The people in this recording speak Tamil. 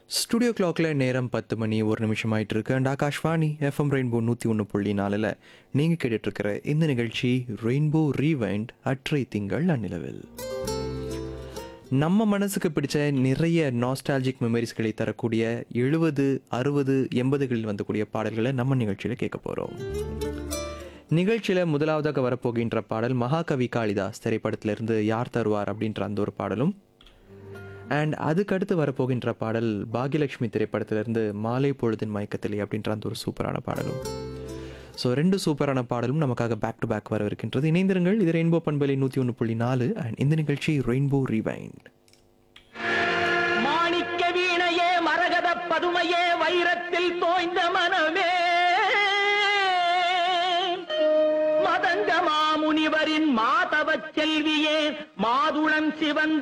ஸ்டுடியோ கிளாக்ல நேரம் பத்து மணி ஒரு நிமிஷம் ஆயிட்டு இருக்கு அண்ட் ஆகாஷ்வாணி எஃப்எம் ரெயின்போ நூற்றி ஒன்று புள்ளி நாலில் நீங்கள் கேட்டுட்டு இருக்கிற இந்த நிகழ்ச்சி ரெயின்போ ரீவைண்ட் அற்றை திங்கள் அந்நிலவில் நம்ம மனசுக்கு பிடிச்ச நிறைய நாஸ்டாலஜிக் மெமரிஸ்களை தரக்கூடிய எழுபது அறுபது எண்பதுகளில் வந்தக்கூடிய பாடல்களை நம்ம நிகழ்ச்சியில் கேட்க போகிறோம் நிகழ்ச்சியில் முதலாவதாக வரப்போகின்ற பாடல் மகாகவி காளிதாஸ் திரைப்படத்திலிருந்து யார் தருவார் அப்படின்ற அந்த ஒரு பாடலும் அண்ட் அதுக்கடுத்து வரப்போகின்ற பாடல் பாகியலட்சுமி திரைப்படத்திலிருந்து மாலை பொழுதின் மயக்கத்திலே அப்படின்ற அந்த ஒரு சூப்பரான பாடலும் ஸோ ரெண்டு சூப்பரான பாடலும் நமக்காக பேக் டு பேக் வரவிருக்கின்றது இணைந்திருங்கள் இது ரெயின்போ பண்பலை நூற்றி ஒன்று புள்ளி நாலு அண்ட் இந்த நிகழ்ச்சி ரெயின்போ ரிவைண்ட் மாணிக்க வீணையே மரகத பதுமையே வைரத்தில் தோய்ந்த மனமே மதங்க மாமுனிவரின் மாதவச் செல்வியே மாதுளம் சிவந்த